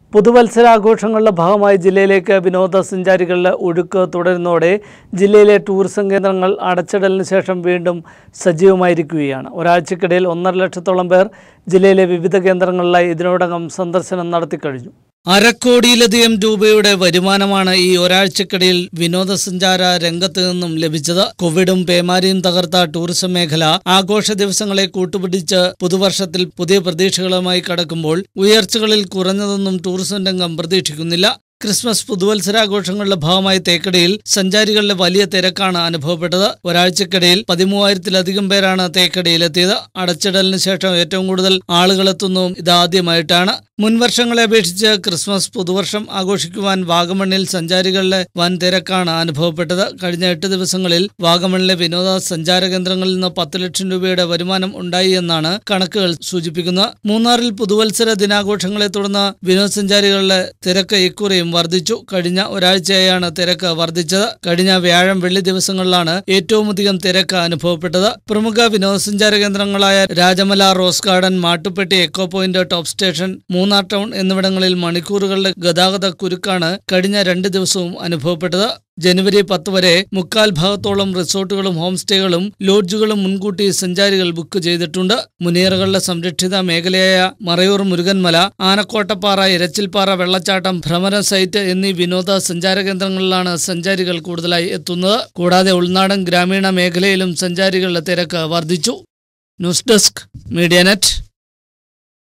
പുതുവത്സരാഘോഷങ്ങളുടെ ഭാഗമായി ജില്ലയിലേക്ക് വിനോദസഞ്ചാരികളുടെ ഒഴുക്ക് തുടരുന്നതോടെ ജില്ലയിലെ ടൂറിസം കേന്ദ്രങ്ങൾ അടച്ചിടലിന് ശേഷം വീണ്ടും സജീവമായിരിക്കുകയാണ് ഒരാഴ്ചക്കിടയിൽ ഒന്നര ലക്ഷത്തോളം പേർ ജില്ലയിലെ വിവിധ കേന്ദ്രങ്ങളിലായി ഇതിനോടകം സന്ദർശനം നടത്തിക്കഴിഞ്ഞു അരക്കോടിയിലധികം രൂപയുടെ വരുമാനമാണ് ഈ ഒരാഴ്ചക്കിടയിൽ വിനോദസഞ്ചാര രംഗത്ത് നിന്നും ലഭിച്ചത് കോവിഡും പേമാരിയും തകർത്ത ടൂറിസം മേഖല ആഘോഷ ദിവസങ്ങളെ കൂട്ടുപിടിച്ച് പുതുവർഷത്തിൽ പുതിയ പ്രതീക്ഷകളുമായി കടക്കുമ്പോൾ ഉയർച്ചകളിൽ കുറഞ്ഞതൊന്നും ടൂറിസം രംഗം പ്രതീക്ഷിക്കുന്നില്ല ക്രിസ്മസ് പുതുവത്സരാഘോഷങ്ങളുടെ ഭാഗമായി തേക്കടിയിൽ സഞ്ചാരികളുടെ വലിയ തിരക്കാണ് അനുഭവപ്പെട്ടത് ഒരാഴ്ചക്കിടയിൽ പതിമൂവായിരത്തിലധികം പേരാണ് തേക്കടിയിലെത്തിയത് അടച്ചിടലിന് ശേഷം ഏറ്റവും കൂടുതൽ ആളുകൾ എത്തുന്നതും ഇതാദ്യമായിട്ടാണ് മുൻവർഷങ്ങളെ അപേക്ഷിച്ച് ക്രിസ്മസ് പുതുവർഷം ആഘോഷിക്കുവാൻ വാഗമണ്ണിൽ സഞ്ചാരികളുടെ വൻ തിരക്കാണ് അനുഭവപ്പെട്ടത് കഴിഞ്ഞ എട്ട് ദിവസങ്ങളിൽ വാഗമണിലെ വിനോദ സഞ്ചാര കേന്ദ്രങ്ങളിൽ നിന്ന് പത്ത് ലക്ഷം രൂപയുടെ വരുമാനം ഉണ്ടായി എന്നാണ് കണക്കുകൾ സൂചിപ്പിക്കുന്നത് മൂന്നാറിൽ പുതുവത്സര ദിനാഘോഷങ്ങളെ തുടർന്ന് വിനോദസഞ്ചാരികളുടെ തിരക്ക് ഇക്കുറിയും വർദ്ധിച്ചു കഴിഞ്ഞ ഒരാഴ്ചയായാണ് തിരക്ക് വർദ്ധിച്ചത് കഴിഞ്ഞ വ്യാഴം വെള്ളി ദിവസങ്ങളിലാണ് ഏറ്റവും അധികം തിരക്ക് അനുഭവപ്പെട്ടത് പ്രമുഖ വിനോദസഞ്ചാര കേന്ദ്രങ്ങളായ Rajamala rose garden Mattupetty echo point top station Munnar town എന്നിവിടങ്ങളിൽ മണിക്കൂറുകളുടെ ഗതാഗത കുരുക്കാണ് കഴിഞ്ഞ രണ്ട് ദിവസവും അനുഭവപ്പെട്ടത് ജനുവരി പത്ത് വരെ മുക്കാൽ ഭാഗത്തോളം റിസോർട്ടുകളും ഹോം സ്റ്റേകളും ലോഡ്ജുകളും മുൻകൂട്ടി സഞ്ചാരികൾ ബുക്ക് ചെയ്തിട്ടുണ്ട് മുനിയറകളുടെ സംരക്ഷിത മേഖലയായ മറയൂർ മുരുകൻമല ആനക്കോട്ടപ്പാറ ഇരച്ചിൽപ്പാറ വെള്ളച്ചാട്ടം ഭ്രമര സൈറ്റ് എന്നീ വിനോദ സഞ്ചാര കേന്ദ്രങ്ങളിലാണ് സഞ്ചാരികൾ കൂടുതലായി എത്തുന്നത് കൂടാതെ ഉൾനാടൻ ഗ്രാമീണ മേഖലയിലും സഞ്ചാരികളുടെ തിരക്ക് വർദ്ധിച്ചു ന്യൂസ് ഡെസ്ക് മീഡിയ നെറ്റ്